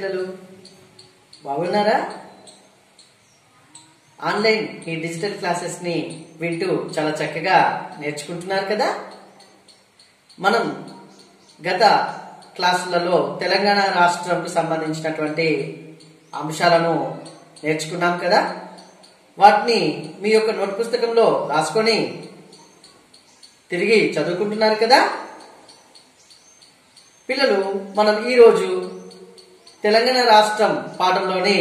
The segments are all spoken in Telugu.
పిల్లలు బాగున్నారా ఆన్లైన్ ఈ డిజిటల్ క్లాసెస్ ని వింటూ చాలా చక్కగా నేర్చుకుంటున్నారు కదా మనం గత క్లాసులలో తెలంగాణ రాష్ట్రంకు సంబంధించినటువంటి అంశాలను నేర్చుకున్నాం కదా వాటిని మీ యొక్క నోట్ పుస్తకంలో రాసుకొని తిరిగి చదువుకుంటున్నారు కదా పిల్లలు మనం ఈరోజు తెలంగాణ రాష్ట్రం పాఠంలోని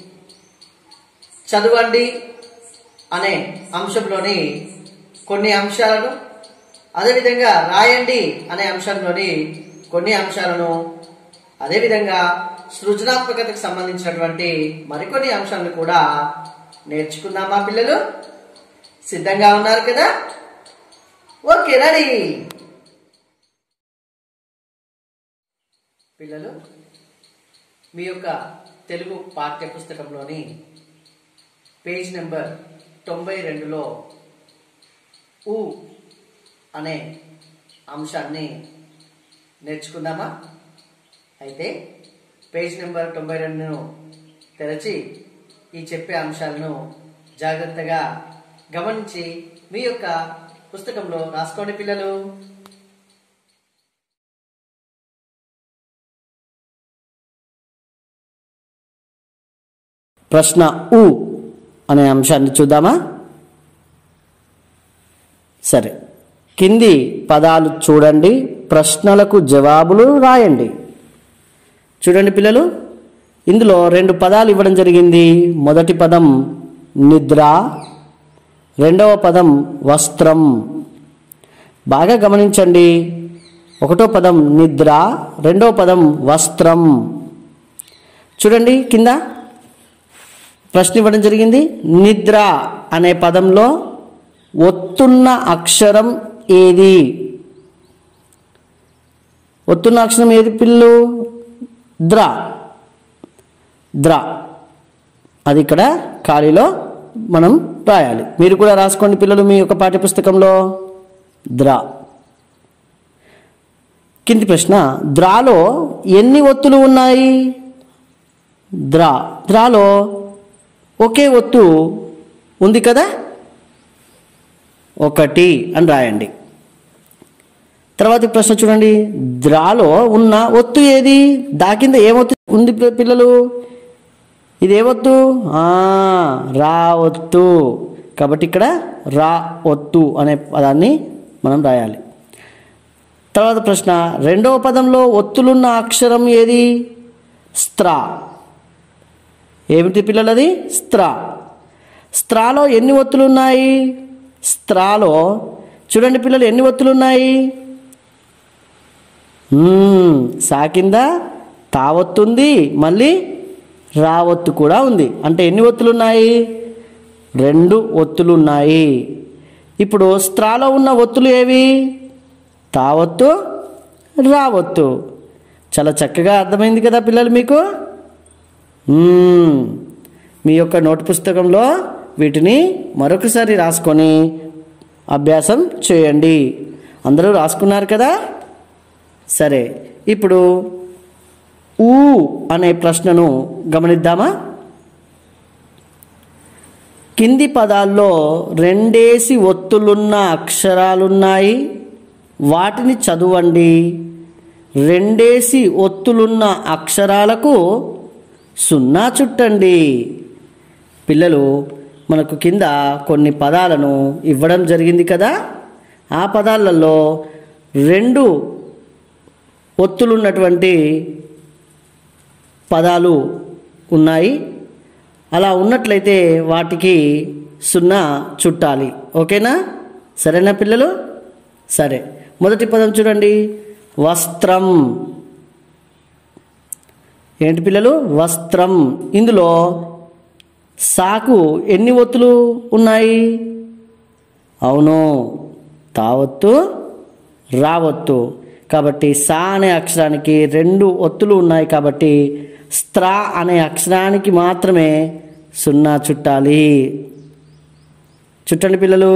చదవండి అనే అంశంలోని కొన్ని అంశాలను అదేవిధంగా రాయండి అనే అంశంలోని కొన్ని అంశాలను అదేవిధంగా సృజనాత్మకతకు సంబంధించినటువంటి మరికొన్ని అంశాలను కూడా నేర్చుకుందామా పిల్లలు సిద్ధంగా ఉన్నారు కదా ఓకే రెడీ పిల్లలు మీ యొక్క తెలుగు పాఠ్య పుస్తకంలోని పేజ్ నెంబర్ తొంభై రెండులో ఊ అనే అంశాన్ని నేర్చుకుందామా అయితే పేజ్ నెంబర్ తొంభై రెండును తెరచి ఈ చెప్పే అంశాలను జాగ్రత్తగా గమనించి మీ యొక్క పుస్తకంలో రాసుకోండి పిల్లలు ప్రశ్న ఊ అనే అంశాన్ని చూద్దామా సరే కింది పదాలు చూడండి ప్రశ్నలకు జవాబులు రాయండి చూడండి పిల్లలు ఇందులో రెండు పదాలు ఇవ్వడం జరిగింది మొదటి పదం నిద్ర రెండవ పదం వస్త్రం బాగా గమనించండి ఒకటో పదం నిద్ర రెండవ పదం వస్త్రం చూడండి కింద ప్రశ్న ఇవ్వడం జరిగింది నిద్ర అనే పదంలో ఒత్తున్న అక్షరం ఏది ఒత్తున్న అక్షరం ఏది పిల్లు ద్ర ద్ర అది ఇక్కడ ఖాళీలో మనం రాయాలి మీరు కూడా రాసుకోండి పిల్లలు మీ యొక్క పాఠ్యపుస్తకంలో ద్ర కింది ప్రశ్న ద్రాలో ఎన్ని ఒత్తులు ఉన్నాయి ద్రా ద్రాలో ఒకే ఒత్తు ఉంది కదా ఒకటి అని రాయండి తర్వాత ప్రశ్న చూడండి ద్రాలో ఉన్న ఒత్తు ఏది దా కింద ఏమొత్తు ఉంది పి- పిల్లలు ఇది ఏమొత్తు ఆ, రా ఒత్తు కాబట్టి ఇక్కడ రా ఒత్తు అనే పదాన్ని మనం రాయాలి తర్వాత ప్రశ్న రెండవ పదంలో ఒత్తులున్న అక్షరం ఏది స్త్రా ఏమిటి పిల్లలది స్త్రా స్త్రాలో ఎన్ని ఒత్తులు ఉన్నాయి స్త్రాలో చూడండి పిల్లలు ఎన్ని ఒత్తులు ఉన్నాయి మ్మ్, సా కింద తావొత్తుంది మళ్ళీ రావొత్తు కూడా ఉంది అంటే ఎన్ని ఒత్తులు ఉన్నాయి రెండు ఒత్తులు ఉన్నాయి ఇప్పుడు స్త్రాలో ఉన్న ఒత్తులు ఏవి తావొత్తు రావొత్తు చాలా చక్కగా అర్థమైంది కదా పిల్లలు మీకు మ్మ్. మీ యొక్క నోట్ పుస్తకంలో వీటిని మరొకసారి రాసుకొని అభ్యాసం చేయండి అందరూ రాసుకున్నారు కదా సరే ఇప్పుడు ఊ అనే ప్రశ్నను గమనిద్దామా కింది పదాల్లో రెండేసి ఒత్తులున్న అక్షరాలున్నాయి వాటిని చదవండి రెండేసి ఒత్తులున్న అక్షరాలకు సున్నా చుట్టండి పిల్లలు మనకు కింద కొన్ని పదాలను ఇవ్వడం జరిగింది కదా ఆ పదాలలో రెండు ఒత్తులున్నటువంటి పదాలు ఉన్నాయి అలా ఉన్నట్లయితే వాటికి సున్నా చుట్టాలి ఓకేనా సరేనా పిల్లలు సరే మొదటి పదం చూడండి వస్త్రం ఏంటి పిల్లలు వస్త్రం ఇందులో సాకు ఎన్ని ఒత్తులు ఉన్నాయి అవును తావత్తు రావత్తు కాబట్టి సా అనే అక్షరానికి రెండు ఒత్తులు ఉన్నాయి కాబట్టి స్త్రా అనే అక్షరానికి మాత్రమే సున్నా చుట్టాలి చుట్టండి పిల్లలు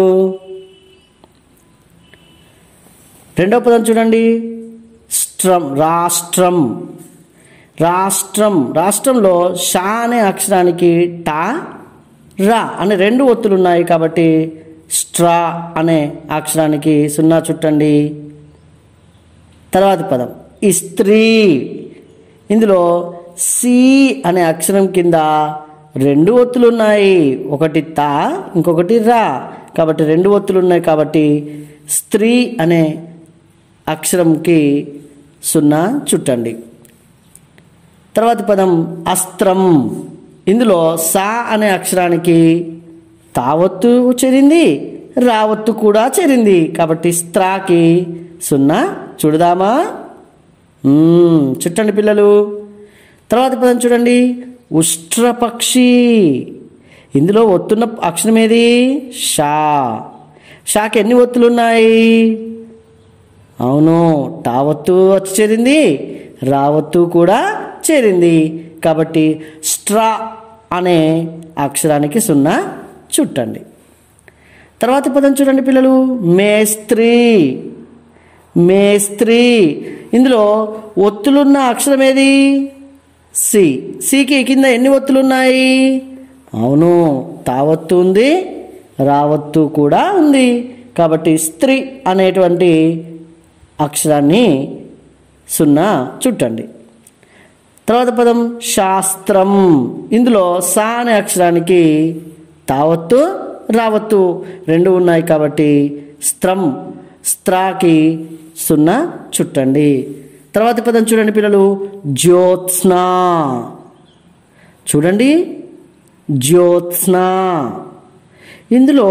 రెండో పదం చూడండి స్ట్రం రాష్ట్రం రాష్ట్రం రాష్ట్రంలో షా అనే అక్షరానికి టా రా అనే రెండు ఒత్తులు ఉన్నాయి కాబట్టి స్ట్రా అనే అక్షరానికి సున్నా చుట్టండి తర్వాత పదం ఇస్త్రీ ఇందులో సి అనే అక్షరం కింద రెండు ఒత్తులు ఉన్నాయి ఒకటి తా ఇంకొకటి రా కాబట్టి రెండు ఒత్తులు ఉన్నాయి కాబట్టి స్త్రీ అనే అక్షరంకి సున్నా చుట్టండి తర్వాత పదం అస్త్రం ఇందులో సా అనే అక్షరానికి తావత్తు చేరింది రావత్తు కూడా చేరింది కాబట్టి స్త్రాకి సున్నా చూడదామా మ్మ్, చుట్టండి పిల్లలు తర్వాత పదం చూడండి ఉష్ట్రపక్షి ఇందులో ఒత్తున్న అక్షరం ఏది షా షాకి ఎన్ని ఒత్తులు ఉన్నాయి అవును టావత్తు వచ్చి చేరింది రావత్తు కూడా చేరింది కాబట్టి స్ట్రా అనే అక్షరానికి సున్నా చుట్టండి తర్వాత పదం చూడండి పిల్లలు మేస్త్రి మేస్త్రి ఇందులో ఒత్తులున్న అక్షరం ఏది సి సికి కింద ఎన్ని ఒత్తులు ఉన్నాయి అవును తావత్తు ఉంది రావత్తు కూడా ఉంది కాబట్టి స్త్రీ అనేటువంటి అక్షరాన్ని సున్నా చుట్టండి తర్వాత పదం శాస్త్రం ఇందులో సా అనే అక్షరానికి తావత్తు రావత్తు రెండు ఉన్నాయి కాబట్టి స్త్రం స్త్రాకి సున్నా చుట్టండి తర్వాత పదం చూడండి పిల్లలు జ్యోత్స్న చూడండి జ్యోత్స్న ఇందులో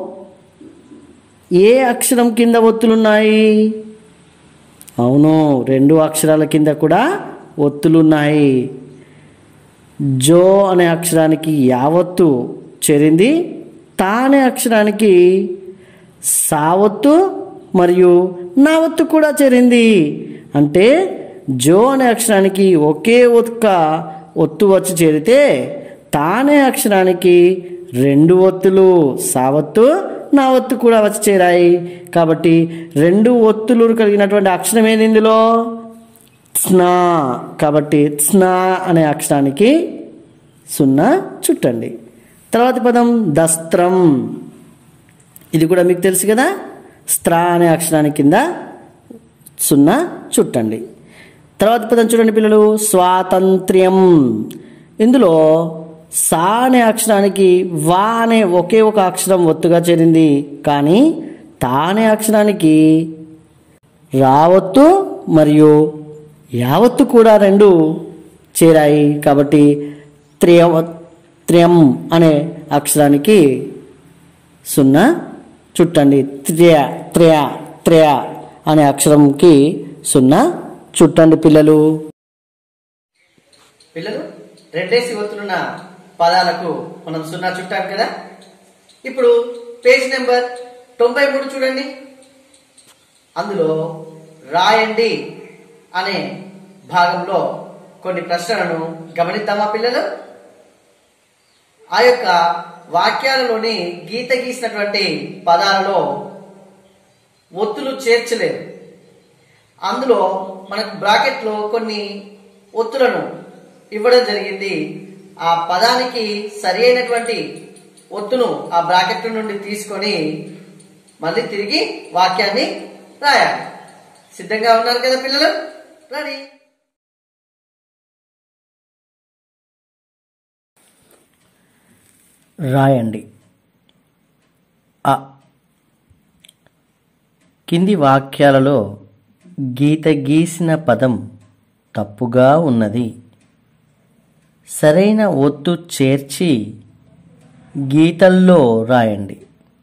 ఏ అక్షరం కింద ఒత్తులున్నాయి అవును రెండు అక్షరాల కింద కూడా ఒత్తులున్నాయి జో అనే అక్షరానికి యావత్తు చేరింది తా అనే అక్షరానికి సావత్తు మరియు నావత్తు కూడా చేరింది అంటే జో అనే అక్షరానికి ఒకే ఒక్క ఒత్తు వచ్చి చేరితే తా అనే అక్షరానికి రెండు ఒత్తులు సావత్తు నా ఒత్తు కూడా వచ్చి చేరాయి కాబట్టి రెండు ఒత్తులు కలిగినటువంటి అక్షరం ఏది ఇందులో స్నా కాబట్టి స్నా అనే అక్షరానికి సున్నా చుట్టండి తర్వాత పదం దస్త్రం ఇది కూడా మీకు తెలుసు కదా స్త్రా అనే అక్షరానికి కింద సున్నా చుట్టండి తర్వాత పదం చూడండి పిల్లలు స్వాతంత్ర్యం ఇందులో సా అనే అక్షరానికి వా అనే ఒకే ఒక అక్షరం ఒత్తుగా చేరింది కానీ తా అనే అక్షరానికి రావత్తు మరియు యావత్తు కూడా రెండు చేరాయి కాబట్టి త్రియ త్రియం అనే అక్షరానికి సున్నా చుట్టండి త్రియ త్రియ త్రియ అనే అక్షరంకి సున్నా చుట్టండి పిల్లలు పిల్లలు రెండేసి ఒత్తులున్న పదాలకు మనం సున్నా చుట్టాం కదా ఇప్పుడు పేజ్ నెంబర్ తొంభై మూడు చూడండి అందులో రాయండి అనే భాగంలో కొన్ని ప్రశ్నలను గమనిద్దామా పిల్లలు ఆ యొక్క వాక్యాలలోని గీత గీసినటువంటి పదాలలో ఒత్తులు చేర్చలేదు అందులో మనకు బ్రాకెట్లో కొన్ని ఒత్తులను ఇవ్వడం జరిగింది ఆ పదానికి సరి అయినటువంటి ఒత్తును ఆ బ్రాకెట్ నుండి తీసుకొని మళ్ళీ తిరిగి వాక్యాన్ని రాయాలి సిద్ధంగా ఉన్నారు కదా పిల్లలు రెడీ రాయండి అ కింది వాక్యాలలో గీత గీసిన పదం తప్పుగా ఉన్నది సరైన ఒత్తు చేర్చి గీతల్లో రాయండి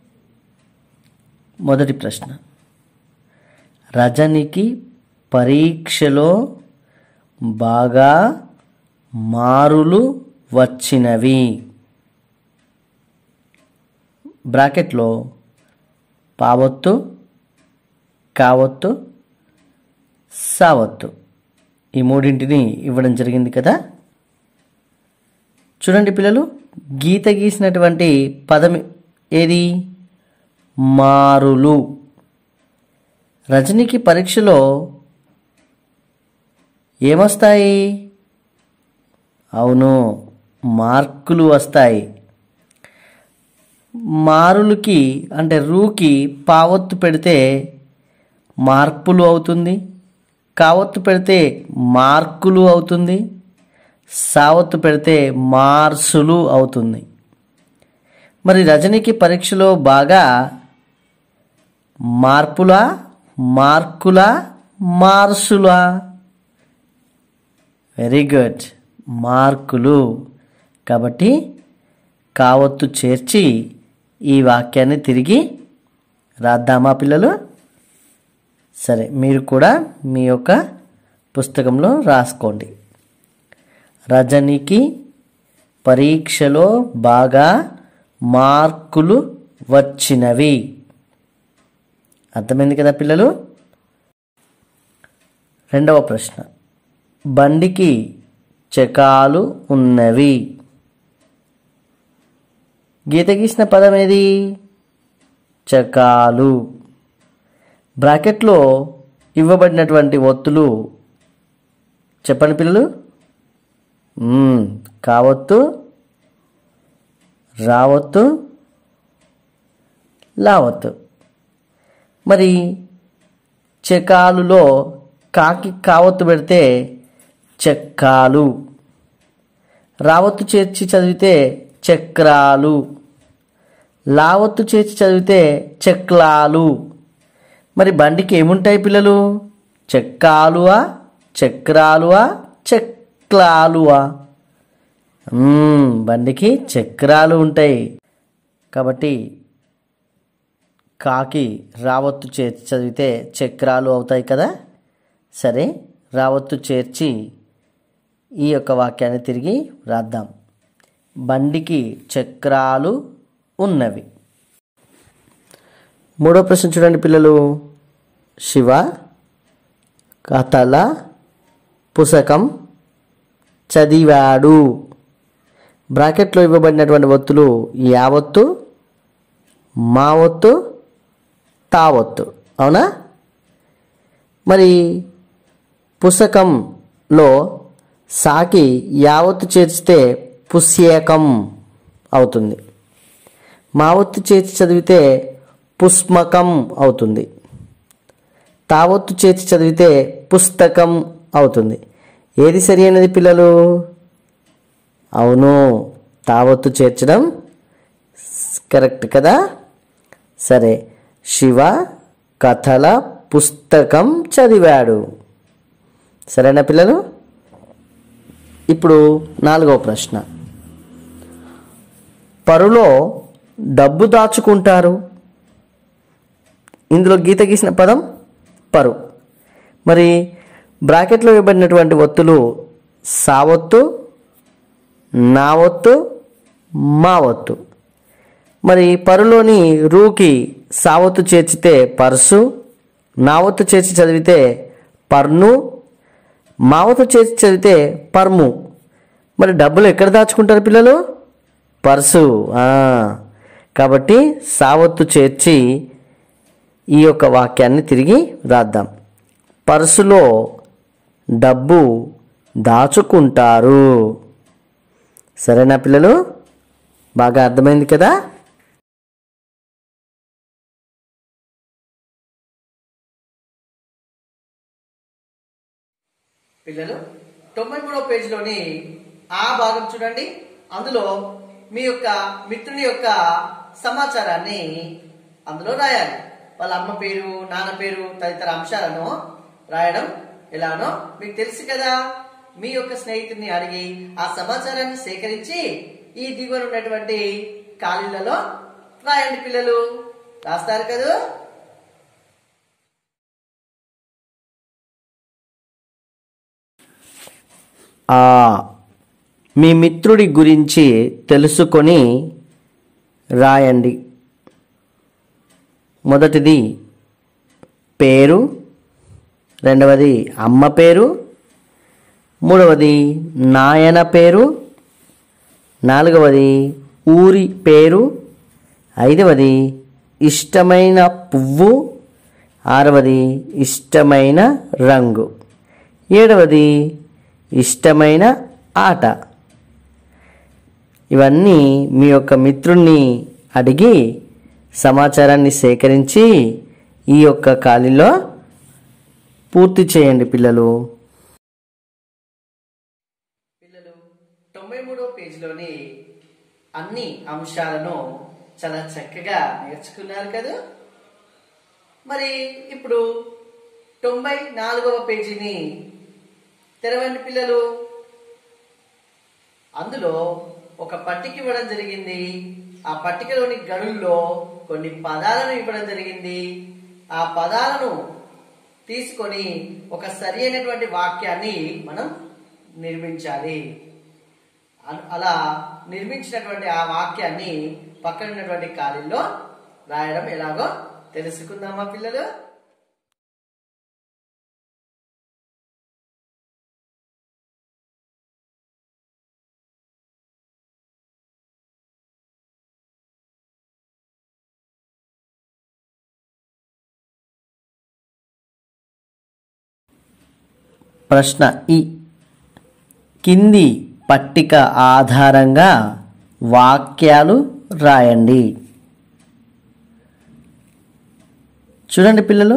మొదటి ప్రశ్న రజనికి పరీక్షలో బాగా మారులు వచ్చినవి బ్రాకెట్లో పావత్తు కావత్తు సావత్తు ఈ మూడింటిని ఇవ్వడం జరిగింది కదా చూడండి పిల్లలు గీత గీసినటువంటి పదం ఏది మారులు రజనికి పరీక్షలో ఏమొస్తాయి అవును మార్కులు వస్తాయి మారులకి అంటే రూకి పావత్తు పెడితే మార్పులు అవుతుంది కావత్తు పెడితే మార్కులు అవుతుంది సావత్తు పెడితే మార్సులు అవుతుంది మరి రజనికి పరీక్షలో బాగా మార్పులా మార్కులా మార్సులా వెరీ గుడ్ మార్కులు కాబట్టి కావత్తు చేర్చి ఈ వాక్యాన్ని తిరిగి రాద్దామా పిల్లలు సరే మీరు కూడా మీ యొక్క పుస్తకంలో రాసుకోండి రజనికి పరీక్షలో బాగా మార్కులు వచ్చినవి అర్థమైంది కదా పిల్లలు రెండవ ప్రశ్న బండికి చకాలు ఉన్నవి గీత గీసిన పదం ఏది చకాలు బ్రాకెట్లో ఇవ్వబడినటువంటి ఒత్తులు చెప్పండి పిల్లలు మ్మ్. కావత్తు రావత్తు లావత్తు మరి చెకాలులో కాకి కావత్తు పెడితే చెక్కాలు రావత్తు చేర్చి చదివితే చక్రాలు లావత్తు చేర్చి చదివితే చక్లాలు మరి బండికి ఏముంటాయి పిల్లలు చెక్కాలువా చక్రాలువా చక్లాలువా మ్మ్, బండికి చక్రాలు ఉంటాయి కాబట్టి కాకి రావత్తు చేర్చి చదివితే చక్రాలు అవుతాయి కదా సరే రావత్తు చేర్చి ఈ యొక్క వాక్యాన్ని తిరిగి రాద్దాం బండికి చక్రాలు ఉన్నవి మూడో ప్రశ్న చూడండి పిల్లలు శివ కథల పుస్తకం చదివాడు బ్రాకెట్లో ఇవ్వబడినటువంటి ఒత్తులు యావత్తు మా ఒత్తు తావత్తు అవునా మరి పుస్తకంలో సాకి యావత్తు చేర్చితే పుష్యకం అవుతుంది మావత్తు చేర్చి చదివితే పుష్మకం అవుతుంది తావత్తు చేర్చి చదివితే పుస్తకం అవుతుంది ఏది సరి అయినది పిల్లలు అవును తావత్తు చేర్చడం కరెక్ట్ కదా సరే శివ కథల పుస్తకం చదివాడు సరేనా పిల్లలు ఇప్పుడు నాలుగవ ప్రశ్న పరులో డబ్బు దాచుకుంటారు ఇందులో గీత గీసిన పదం పరు మరి బ్రాకెట్లో ఇవ్వబడినటువంటి ఒత్తులు సావత్తు నా ఒత్తు మా ఒత్తు మరి పరులోని రూకి సావత్తు చేర్చితే పర్సు నావత్తు చేర్చి చదివితే పర్ను మావత్తు చేర్చి చదివితే పర్ము మరి డబ్బులు ఎక్కడ దాచుకుంటారు పిల్లలు పర్సు ఆ. కాబట్టి సావత్తు చేర్చి ఈ యొక్క వాక్యాన్ని తిరిగి రాద్దాం పర్సులో డబ్బు దాచుకుంటారు సరేనా పిల్లలు బాగా అర్థమైంది కదా పిల్లలు తొంభై మూడో పేజీలోని ఆ భాగం చూడండి అందులో మీ యొక్క మిత్రుని యొక్క సమాచారాన్ని అందులో రాయాలి వాళ్ళ అమ్మ పేరు నాన్న పేరు తదితర అంశాలను రాయడం ఎలానో మీకు తెలుసు కదా మీ యొక్క స్నేహితుడిని అడిగి ఆ సమాచారాన్ని సేకరించి ఈ దిగువన ఉన్నటువంటి ఖాళీలలో రాయండి పిల్లలు రాస్తారు కదా ఆ మీ మిత్రుడి గురించి తెలుసుకొని రాయండి మొదటిది పేరు రెండవది అమ్మ పేరు మూడవది నాయన పేరు నాలుగవది ఊరి పేరు ఐదవది ఇష్టమైన పువ్వు ఆరవది ఇష్టమైన రంగు ఏడవది ఇష్టమైన ఆట ఇవన్నీ మీ యొక్క మిత్రుణ్ణి అడిగి సమాచారాన్ని సేకరించి ఈ యొక్క ఖాళీలో పూర్తి చేయండి పిల్లలు పిల్లలు తొంభై మూడో పేజీలోని అన్ని అంశాలను చాలా చక్కగా నేర్చుకున్నారు కదా మరి ఇప్పుడు తొంభై నాలుగవ పేజీని తెరవండి పిల్లలు అందులో ఒక పట్టిక ఇవ్వడం జరిగింది ఆ పట్టికలోని గడుల్లో కొన్ని పదాలను ఇవ్వడం జరిగింది ఆ పదాలను తీసుకొని ఒక సరి అయినటువంటి వాక్యాన్ని మనం నిర్మించాలి అల- అలా నిర్మించినటువంటి ఆ వాక్యాన్ని పక్కన ఉన్నటువంటి ఖాళీల్లో రాయడం ఎలాగో తెలుసుకుందామా పిల్లలు ప్రశ్న ఈ కింది పట్టిక ఆధారంగా వాక్యాలు రాయండి చూడండి పిల్లలు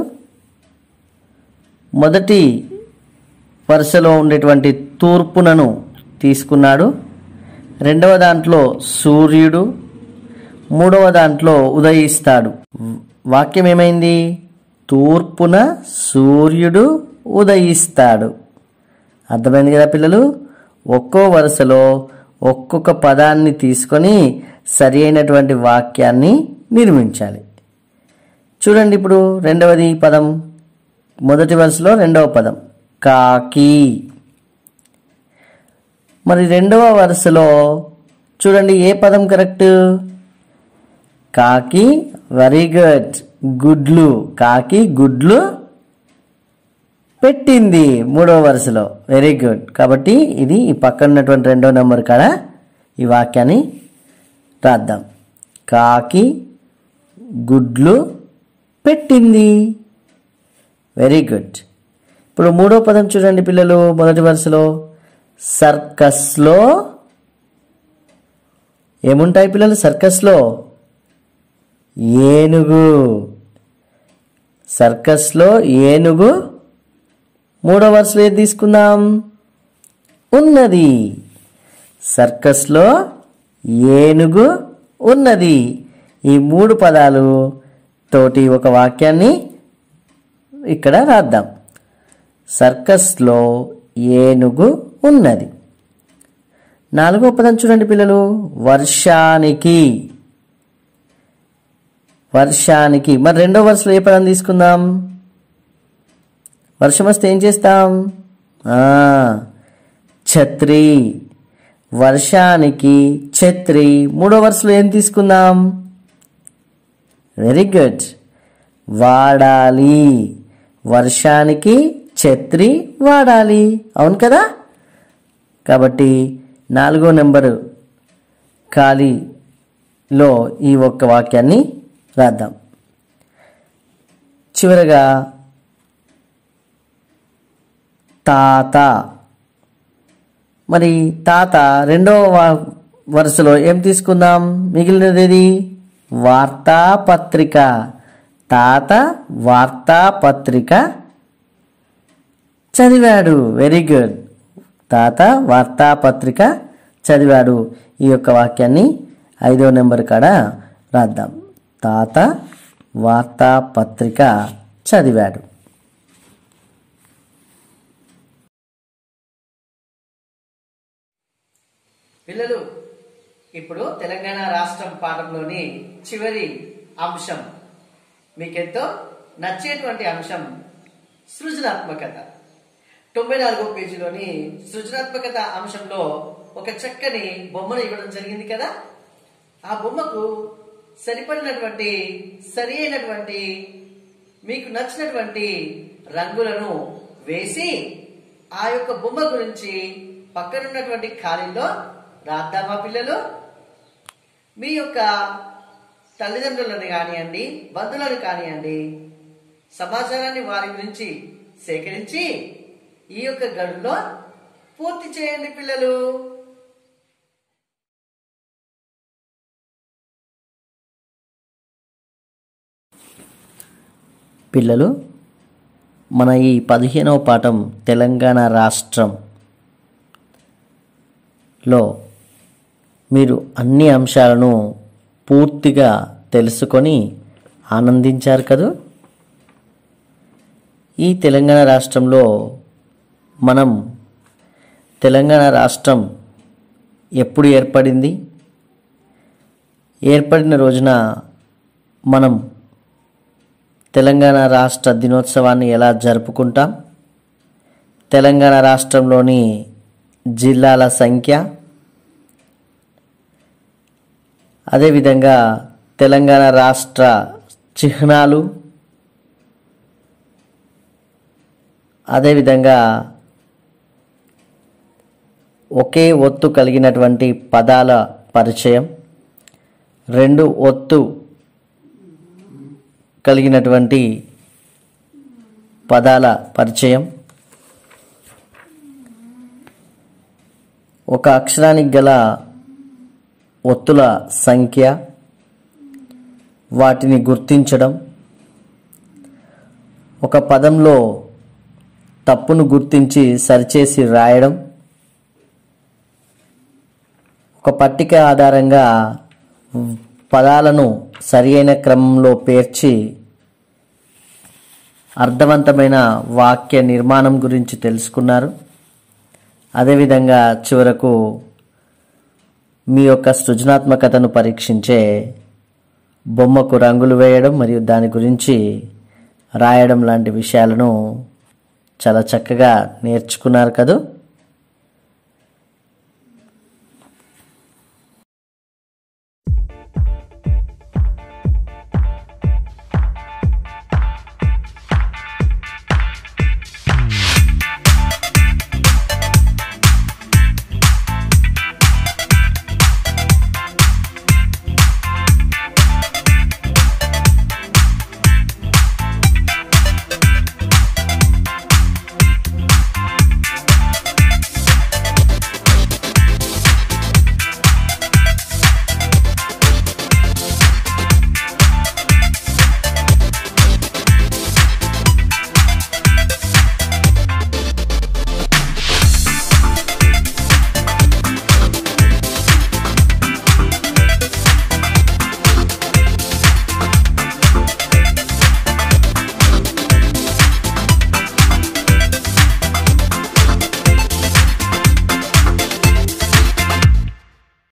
మొదటి వరుసలో ఉండేటువంటి తూర్పునను తీసుకున్నాడు రెండవ దాంట్లో సూర్యుడు మూడవ దాంట్లో ఉదయిస్తాడు వాక్యం ఏమైంది తూర్పున సూర్యుడు ఉదయిస్తాడు అర్థమైంది కదా పిల్లలు ఒక్కో వరుసలో ఒక్కొక్క పదాన్ని తీసుకొని సరి అయినటువంటి వాక్యాన్ని నిర్మించాలి చూడండి ఇప్పుడు రెండవది పదం మొదటి వరుసలో రెండవ పదం కాకి మరి రెండవ వరుసలో చూడండి ఏ పదం కరెక్ట్ కాకి వెరీ గుడ్ గుడ్లు కాకి గుడ్లు పెట్టింది మూడవ వరుసలో వెరీ గుడ్ కాబట్టి ఇది ఈ పక్కన ఉన్నటువంటి రెండో నెంబర్ కాడ ఈ వాక్యాన్ని రాద్దాం కాకి గుడ్లు పెట్టింది వెరీ గుడ్ ఇప్పుడు మూడో పదం చూడండి పిల్లలు మొదటి వరుసలో సర్కస్లో ఏముంటాయి పిల్లలు సర్కస్లో ఏనుగు సర్కస్లో ఏనుగు మూడో వరుసలో ఏది తీసుకుందాం ఉన్నది సర్కస్లో ఏనుగు ఉన్నది ఈ మూడు పదాలు తోటి ఒక వాక్యాన్ని ఇక్కడ రాద్దాం సర్కస్లో ఏనుగు ఉన్నది నాలుగో పదం చూడండి పిల్లలు వర్షానికి వర్షానికి మరి రెండో వరుసలో ఏ పదం తీసుకుందాం వర్షం వస్తే ఏం చేస్తాం ఆ, ఛత్రి వర్షానికి ఛత్రి మూడో వరుసలో ఏం తీసుకుందాం వెరీ గుడ్ వాడాలి వర్షానికి ఛత్రి వాడాలి అవును కదా కాబట్టి నాలుగో నెంబరు ఖాళీలో ఈ ఒక్క వాక్యాన్ని రాద్దాం చివరగా తాత మరి తాత రెండవ వా- వరుసలో ఏం తీసుకుందాం మిగిలినది ఏది వార్తాపత్రిక తాత వార్తాపత్రిక చదివాడు వెరీ గుడ్ తాత వార్తాపత్రిక చదివాడు ఈ యొక్క వాక్యాన్ని ఐదో నెంబర్ కాడ రాద్దాం తాత వార్తాపత్రిక చదివాడు పిల్లలు ఇప్పుడు తెలంగాణ రాష్ట్రం పాఠంలోని చివరి అంశం మీకెంతో నచ్చేటువంటి అంశం సృజనాత్మకత తొంభై నాలుగో పేజీలోని సృజనాత్మకత అంశంలో ఒక చక్కని బొమ్మను ఇవ్వడం జరిగింది కదా ఆ బొమ్మకు సరిపడినటువంటి సరి అయినటువంటి మీకు నచ్చినటువంటి రంగులను వేసి ఆ యొక్క బొమ్మ గురించి పక్కనున్నటువంటి ఖాళీలో రాద్దామా పిల్లలు మీ యొక్క తల్లిదండ్రులను కానివ్వండి బంధువులను కానివ్వండి సమాచారాన్ని వారి గురించి సేకరించి ఈ యొక్క గడుల్లో పూర్తి చేయండి పిల్లలు పిల్లలు మన ఈ పదిహేనవ పాఠం తెలంగాణ రాష్ట్రంలో మీరు అన్ని అంశాలను పూర్తిగా తెలుసుకొని ఆనందించారు కదూ ఈ తెలంగాణ రాష్ట్రంలో మనం తెలంగాణ రాష్ట్రం ఎప్పుడు ఏర్పడింది ఏర్పడిన రోజున మనం తెలంగాణ రాష్ట్ర దినోత్సవాన్ని ఎలా జరుపుకుంటాం తెలంగాణ రాష్ట్రంలోని జిల్లాల సంఖ్య అదేవిధంగా తెలంగాణ రాష్ట్ర చిహ్నాలు అదేవిధంగా ఒకే ఒత్తు కలిగినటువంటి పదాల పరిచయం రెండు ఒత్తు కలిగినటువంటి పదాల పరిచయం ఒక అక్షరానికి గల ఒత్తుల సంఖ్య వాటిని గుర్తించడం ఒక పదంలో తప్పును గుర్తించి సరిచేసి రాయడం ఒక పట్టిక ఆధారంగా పదాలను సరి అయిన క్రమంలో పేర్చి అర్థవంతమైన వాక్య నిర్మాణం గురించి తెలుసుకున్నారు అదేవిధంగా చివరకు మీ యొక్క సృజనాత్మకతను పరీక్షించే బొమ్మకు రంగులు వేయడం మరియు దాని గురించి రాయడం లాంటి విషయాలను చాలా చక్కగా నేర్చుకున్నారు కదూ